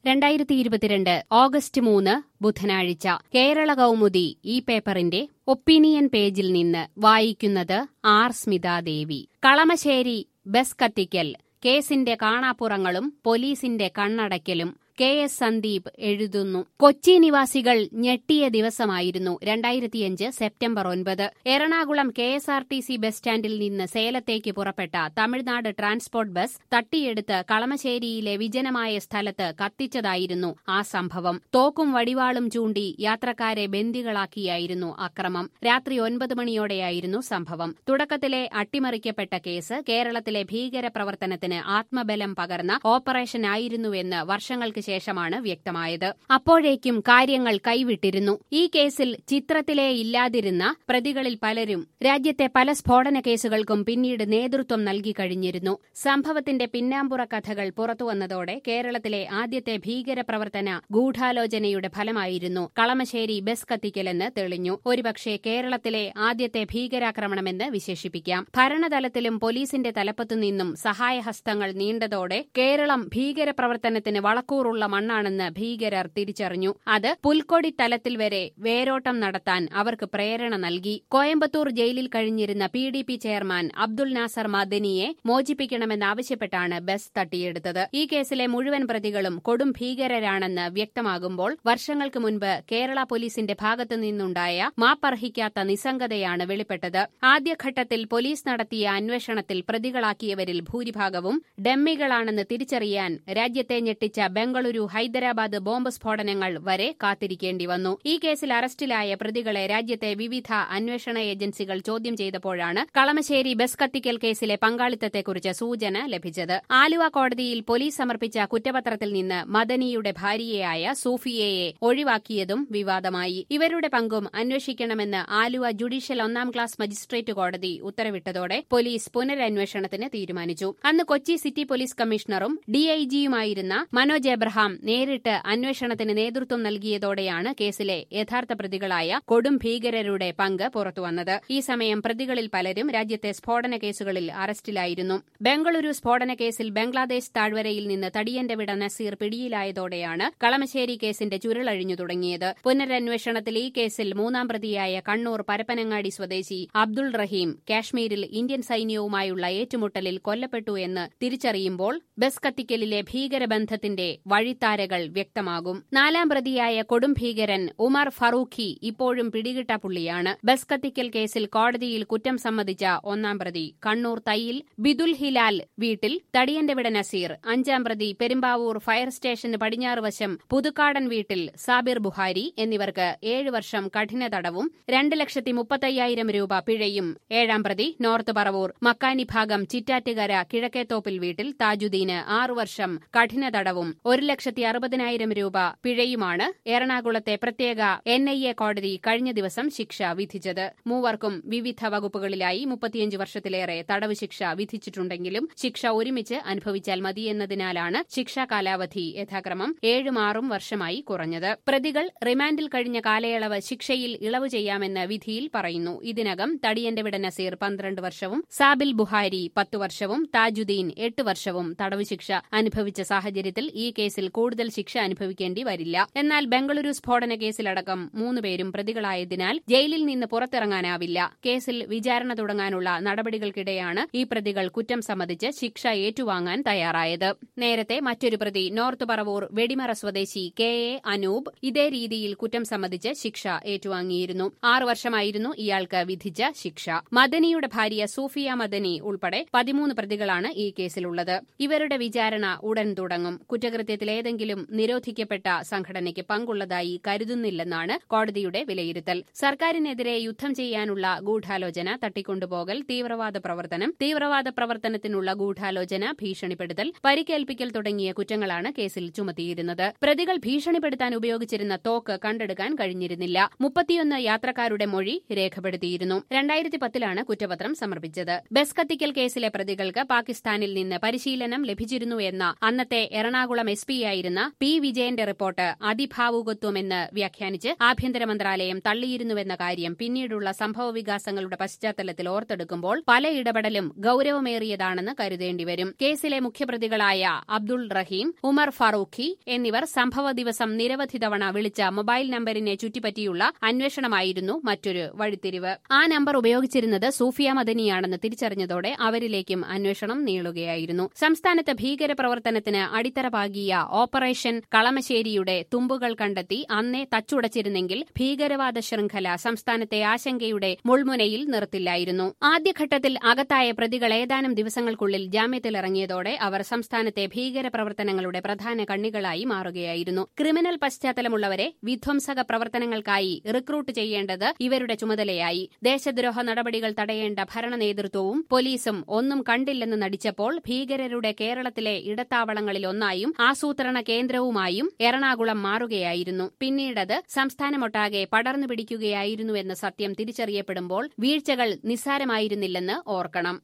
രണ്ടായിരത്തി ഇരുപത്തിരണ്ട് ഓഗസ്റ്റ് മൂന്ന് ബുധനാഴ്ച കേരള കൗമുദി ഈ പേപ്പറിന്റെ ഒപ്പീനിയൻ പേജിൽ നിന്ന് വായിക്കുന്നത് ആർ സ്മിതാദേവി കളമശ്ശേരി ബസ് കത്തിക്കൽ കേസിന്റെ കാണാപ്പുറങ്ങളും പോലീസിന്റെ കണ്ണടയ്ക്കലും കെ എസ് സന്ദീപ് എഴുതുന്നു കൊച്ചി നിവാസികൾ ഞെട്ടിയ ദിവസമായിരുന്നു രണ്ടായിരത്തിയഞ്ച് സെപ്റ്റംബർ ഒൻപത് Ernakulam K S R T C bus സ്റ്റാൻഡിൽ നിന്ന് സേലത്തേക്ക് പുറപ്പെട്ട തമിഴ്നാട് ട്രാൻസ്പോർട്ട് ബസ് തട്ടിയെടുത്ത് കളമശ്ശേരിയിലെ വിജനമായ സ്ഥലത്ത് കത്തിച്ചതായിരുന്നു ആ സംഭവം തോക്കും വടിവാളും ചൂണ്ടി യാത്രക്കാരെ ബന്ദികളാക്കിയായിരുന്നു അക്രമം രാത്രി ഒൻപത് മണിയോടെയായിരുന്നു സംഭവം തുടക്കത്തിലെ അട്ടിമറിക്കപ്പെട്ട കേസ് കേരളത്തിലെ ഭീകരപ്രവർത്തനത്തിന് ആത്മബലം പകർന്ന ഓപ്പറേഷനായിരുന്നുവെന്ന് വർഷങ്ങൾക്ക് ശേഷമാണ് വ്യക്തമായത് അപ്പോഴേക്കും കാര്യങ്ങൾ കൈവിട്ടിരുന്നു ഈ കേസിൽ ചിത്രത്തിലേ ഇല്ലാതിരുന്ന പ്രതികളിൽ പലരും രാജ്യത്തെ പല സ്ഫോടന കേസുകൾക്കും പിന്നീട് നേതൃത്വം നൽകി കഴിഞ്ഞിരുന്നു സംഭവത്തിന്റെ പിന്നാമ്പുറ കഥകൾ പുറത്തുവന്നതോടെ കേരളത്തിലെ ആദ്യത്തെ ഭീകരപ്രവർത്തന ഗൂഢാലോചനയുടെ ഫലമായിരുന്നു കളമശ്ശേരി ബസ് കത്തിക്കലെന്ന് തെളിഞ്ഞു ഒരുപക്ഷെ കേരളത്തിലെ ആദ്യത്തെ ഭീകരാക്രമണമെന്ന് വിശേഷിപ്പിക്കാം ഭരണതലത്തിലും പോലീസിന്റെ തലപ്പത്തുനിന്നും സഹായഹസ്തങ്ങൾ നീണ്ടതോടെ കേരളം ഭീകരപ്രവർത്തനത്തിന് വളക്കൂറുള്ള മണ്ണാണെന്ന് ഭീകരർ തിരിച്ചറിഞ്ഞു അത് പുൽക്കൊടി തലത്തിൽ വരെ വേരോട്ടം നടത്താൻ അവർക്ക് പ്രേരണ നൽകി കോയമ്പത്തൂർ ജയിലിൽ കഴിഞ്ഞിരുന്ന P D P chairman Abdul Nasar മദനിയെ മോചിപ്പിക്കണമെന്നാവശ്യപ്പെട്ടാണ് ബസ് തട്ടിയെടുത്തത് ഈ കേസിലെ മുഴുവൻ പ്രതികളും കൊടും ഭീകരരാണെന്ന് വ്യക്തമാകുമ്പോൾ വർഷങ്ങൾക്ക് മുൻപ് കേരള പോലീസിന്റെ ഭാഗത്തുനിന്നുണ്ടായ മാപ്പർഹിക്കാത്ത നിസ്സംഗതയാണ് വെളിപ്പെട്ടത് ആദ്യഘട്ടത്തിൽ പോലീസ് നടത്തിയ അന്വേഷണത്തിൽ പ്രതികളാക്കിയവരിൽ ഭൂരിഭാഗവും ഡമ്മികളാണെന്ന് തിരിച്ചറിയാൻ രാജ്യത്തെ ഞെട്ടിച്ച ബംഗളൂരു ഹൈദരാബാദ് ബോംബ് സ്ഫോടനങ്ങൾ വരെ കാത്തിരിക്കേണ്ടി വന്നു ഈ കേസിൽ അറസ്റ്റിലായ പ്രതികളെ രാജ്യത്തെ വിവിധ അന്വേഷണ ഏജൻസികൾ ചോദ്യം ചെയ്തപ്പോഴാണ് കളമശ്ശേരി ബസ് കത്തിക്കൽ കേസിലെ പങ്കാളിത്തത്തെക്കുറിച്ച് സൂചന ലഭിച്ചത് ആലുവ കോടതിയിൽ പോലീസ് സമർപ്പിച്ച കുറ്റപത്രത്തിൽ നിന്ന് മദനിയുടെ ഭാര്യയായ സൂഫിയയെ ഒഴിവാക്കിയതും വിവാദമായി ഇവരുടെ പങ്കും അന്വേഷിക്കണമെന്ന് ആലുവ ജുഡീഷ്യൽ ഒന്നാം ക്ലാസ് മജിസ്ട്രേറ്റ് കോടതി ഉത്തരവിട്ടതോടെ പോലീസ് പുനരന്വേഷണത്തിന് തീരുമാനിച്ചു അന്ന് കൊച്ചി സിറ്റി പോലീസ് കമ്മീഷണറും ഡിഐജിയുമായിരുന്ന മനോജ് എബ്രഹാം നേരിട്ട് അന്വേഷണത്തിന് നേതൃത്വം നൽകിയതോടെയാണ് കേസിലെ യഥാർത്ഥ പ്രതികളായ കൊടും ഭീകരരുടെ പങ്ക് പുറത്തുവന്നത് ഈ സമയം പ്രതികളിൽ പലരും രാജ്യത്തെ സ്ഫോടന കേസുകളിൽ അറസ്റ്റിലായിരുന്നു ബംഗളൂരു സ്ഫോടന കേസിൽ ബംഗ്ലാദേശ് താഴ്വരയിൽ നിന്ന് തടിയന്റെ വിട നസീർ പിടിയിലായതോടെയാണ് കളമശ്ശേരി കേസിന്റെ ചുരുളഴിഞ്ഞു തുടങ്ങിയത് പുനരന്വേഷണത്തിൽ ഈ കേസിൽ മൂന്നാം പ്രതിയായ കണ്ണൂർ പരപ്പനങ്ങാടി സ്വദേശി അബ്ദുൾ റഹീം കാശ്മീരിൽ ഇന്ത്യൻ സൈന്യവുമായുള്ള ഏറ്റുമുട്ടലിൽ കൊല്ലപ്പെട്ടു എന്ന് തിരിച്ചറിയുമ്പോൾ ബസ് കത്തിക്കലിലെ ഭീകരബന്ധത്തിന്റെ വഴിത്താരകൾ വ്യക്തമാകും നാലാം പ്രതിയായ കൊടും ഭീകരൻ ഉമർ ഫറൂഖി ഇപ്പോഴും പിടികിട്ട പുള്ളിയാണ് ബസ് കത്തിക്കൽ കേസിൽ കോടതിയിൽ കുറ്റം സമ്മതിച്ച ഒന്നാം പ്രതി കണ്ണൂർ തയ്യിൽ ബിദുൽ ഹിലാൽ വീട്ടിൽ തടിയന്റെ വിട നസീർ അഞ്ചാം പ്രതി പെരുമ്പാവൂർ ഫയർ സ്റ്റേഷന് പടിഞ്ഞാറ് വശം പുതുക്കാടൻ വീട്ടിൽ സാബിർ ബുഹാരി എന്നിവർക്ക് ഏഴ് വർഷം കഠിന തടവും രണ്ട് ലക്ഷത്തി മുപ്പത്തയ്യായിരം രൂപ പിഴയും ഏഴാം പ്രതി നോർത്ത് പറവൂർ മക്കാനി ഭാഗം ചിറ്റാറ്റുകര കിഴക്കേത്തോപ്പിൽ വീട്ടിൽ താജുദ്ദീന് ആറു വർഷം കഠിന തടവും ഒരു ലക്ഷത്തി അറുപതിനായിരം രൂപ പിഴയുമാണ് എറണാകുളത്തെ പ്രത്യേക എൻ ഐ എ കോടതി കഴിഞ്ഞ ദിവസം ശിക്ഷ വിധിച്ചത് മൂവർക്കും വിവിധ വകുപ്പുകളിലായി മുപ്പത്തിയഞ്ച് വർഷത്തിലേറെ തടവ് ശിക്ഷ വിധിച്ചിട്ടുണ്ടെങ്കിലും ശിക്ഷ ഒരുമിച്ച് അനുഭവിച്ചാൽ മതിയെന്നതിനാലാണ് ശിക്ഷാ കാലാവധി യഥാക്രമം ഏഴും ആറും വർഷമായി കുറഞ്ഞത് പ്രതികൾ റിമാൻഡിൽ കഴിഞ്ഞ കാലയളവ് ശിക്ഷയിൽ ഇളവ് ചെയ്യാമെന്ന് വിധിയിൽ പറയുന്നു ഇതിനകം തടിയന്റെ വിട നസീർ പന്ത്രണ്ട് വർഷവും സാബിൽ ബുഹാരി പത്ത് വർഷവും താജുദ്ദീൻ എട്ട് വർഷവും തടവ് ശിക്ഷ അനുഭവിച്ച സാഹചര്യത്തിൽ ഈ കേസിൽ കൂടുതൽ ശിക്ഷ അനുഭവിക്കേണ്ടി വരില്ല എന്നാൽ ബംഗളൂരു സ്ഫോടന കേസിലടക്കം മൂന്നുപേരും പ്രതികളായതിനാൽ ജയിലിൽ നിന്ന് പുറത്തിറങ്ങാനാവില്ല കേസിൽ വിചാരണ തുടങ്ങാനുള്ള നടപടികൾക്കിടെയാണ് ഈ പ്രതികൾ കുറ്റം സമ്മതിച്ച് ശിക്ഷ ഏറ്റുവാങ്ങാൻ തയ്യാറായത് നേരത്തെ മറ്റൊരു പ്രതി നോർത്ത് പറവൂർ വെടിമറ സ്വദേശി കെ എ അനൂപ് ഇതേ രീതിയിൽ കുറ്റം സമ്മതിച്ച് ശിക്ഷ ഏറ്റുവാങ്ങിയിരുന്നു ആറു വർഷമായിരുന്നു ഇയാൾക്ക് വിധിച്ച ശിക്ഷ മദനിയുടെ ഭാര്യ സൂഫിയ മദനി ഉൾപ്പെടെ പതിമൂന്ന് പ്രതികളാണ് ഈ കേസിലുള്ളത് ഇവരുടെ വിചാരണ ഉടൻ തുടങ്ങും കുറ്റകൃത്യത്തിൽ ഏതെങ്കിലും നിരോധിക്കപ്പെട്ട സംഘടനയ്ക്ക് പങ്കുള്ളതായി കരുതുന്നില്ലെന്നാണ് കോടതിയുടെ വിലയിരുത്തൽ സർക്കാരിനെതിരെ യുദ്ധം ചെയ്യാനുള്ള ഗൂഢാലോചന തട്ടിക്കൊണ്ടുപോകൽ തീവ്രവാദ പ്രവർത്തനം തീവ്രവാദ പ്രവർത്തനത്തിനുള്ള ഗൂഢാലോചന ഭീഷണിപ്പെടുത്തൽ പരിക്കേൽപ്പിക്കൽ തുടങ്ങിയ കുറ്റങ്ങളാണ് കേസിൽ ചുമത്തിയിരുന്നത് പ്രതികൾ ഭീഷണിപ്പെടുത്താൻ ഉപയോഗിച്ചിരുന്ന തോക്ക് കണ്ടെടുക്കാൻ കഴിഞ്ഞിരുന്നില്ല മുപ്പത്തിയൊന്ന് യാത്രക്കാരുടെ മൊഴി രേഖപ്പെടുത്തിയിരുന്നു രണ്ടായിരത്തി പത്തിലാണ് കുറ്റപത്രം സമർപ്പിച്ചത് ബസ് കത്തിക്കൽ കേസിലെ പ്രതികൾക്ക് പാകിസ്ഥാനിൽ നിന്ന് പരിശീലനം ലഭിച്ചിരുന്നു എന്ന അന്നത്തെ എറണാകുളം എസ് പിയായിരുന്ന പി വിജയന്റെ റിപ്പോർട്ട് അതിഭാവുകത്വമെന്ന് വ്യാഖ്യാനിച്ച് ആഭ്യന്തര മന്ത്രാലയം തള്ളിയിരുന്നുവെന്ന കാര്യം പിന്നീടുള്ള സംഭവവികാസങ്ങളുടെ പശ്ചാത്തലത്തിൽ ഓർത്തെടുക്കുമ്പോൾ പല ഇടപെടലും ഗൌരവമേറിയതാണെന്ന് കരുതേണ്ടിവരും കേസിലെ മുഖ്യപ്രതികളായ അബ്ദുൾ റഹീം ഉമർ ഫറൂഖി എന്നിവർ സംഭവ ദിവസം നിരവധി തവണ വിളിച്ച മൊബൈൽ നമ്പരിനെ ചുറ്റിപ്പറ്റിയുള്ള അന്വേഷണമായിരുന്നു മറ്റൊരു വഴിത്തിരിവ് ആ നമ്പർ ഉപയോഗിച്ചിരുന്നത് സൂഫിയ മദനിയാണെന്ന് തിരിച്ചറിഞ്ഞതോടെ അവരിലേക്കും അന്വേഷണം നീളുകയായിരുന്നു സംസ്ഥാനത്ത് ഭീകരപ്രവർത്തനത്തിന് അടിത്തറ പാകിയ ഓപ്പറേഷൻ കളമശ്ശേരിയുടെ തുമ്പുകൾ കണ്ടെത്തി അന്നേ തച്ചുടച്ചിരുന്നെങ്കിൽ ഭീകരവാദ ശൃംഖല സംസ്ഥാനത്തെ ആശങ്കയുടെ മുൾമുനയിൽ നിർത്തില്ലായിരുന്നു ആദ്യഘട്ടത്തിൽ അകത്തായ പ്രതികൾ ഏതാനും ദിവസങ്ങൾക്കുള്ളിൽ ജാമ്യത്തിലിറങ്ങിയതോടെ അവർ സംസ്ഥാനത്തെ ഭീകരപ്രവർത്തനങ്ങളുടെ പ്രധാന കണ്ണികളായി മാറുകയായിരുന്നു ക്രിമിനൽ പശ്ചാത്തലമുള്ളവരെ വിധ്വംസക പ്രവർത്തനങ്ങൾക്കായി റിക്രൂട്ട് ചെയ്യേണ്ടത് ഇവരുടെ ചുമതലയായി ദേശദ്രോഹ നടപടികൾ തടയേണ്ട ഭരണ നേതൃത്വവും പോലീസും ഒന്നും കണ്ടില്ലെന്ന് നടിച്ചപ്പോൾ ഭീകരരുടെ കേരളത്തിലെ ഇടത്താവളങ്ങളിലൊന്നായും ആസൂത്രണ കേന്ദ്രവുമായും എറണാകുളം മാറുകയായിരുന്നു പിന്നീടത് സംസ്ഥാനമൊട്ടാകെ പടർന്നു പിടിക്കുകയായിരുന്നുവെന്ന സത്യം തിരിച്ചറിയപ്പെടുമ്പോൾ വീഴ്ചകൾ നിസ്സാരമായിരുന്നില്ലെന്ന് ഓർക്കണം